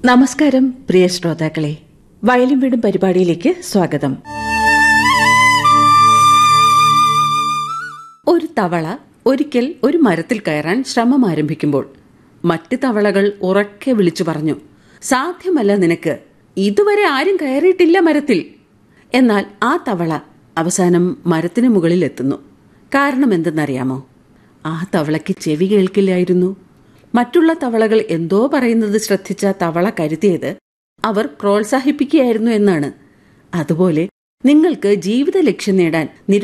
നമസ്കാരം പ്രിയ ശ്രോതാക്കളെ വയലും വീടും പരിപാടിയിലേക്ക് സ്വാഗതം ഒരു തവള ഒരിക്കൽ ഒരു മരത്തിൽ കയറാൻ ശ്രമം ആരംഭിക്കുമ്പോൾ മറ്റ് തവളകൾ ഉറക്കെ വിളിച്ചു പറഞ്ഞു സാധ്യമല്ല നിനക്ക് ഇതുവരെ ആരും കയറിയിട്ടില്ല മരത്തിൽ എന്നാൽ ആ തവള അവസാനം മരത്തിന് മുകളിൽ എത്തുന്നു കാരണം എന്തെന്നറിയാമോ ആ തവളയ്ക്ക് ചെവി കേൾക്കില്ലായിരുന്നു മറ്റുള്ള തവളകൾ എന്തോ പറയുന്നത് ശ്രദ്ധിച്ച തവള കരുതിയത് അവർ പ്രോത്സാഹിപ്പിക്കുകയായിരുന്നു എന്നാണ് അതുപോലെ നിങ്ങൾക്ക് ജീവിത ലക്ഷ്യം നേടാൻ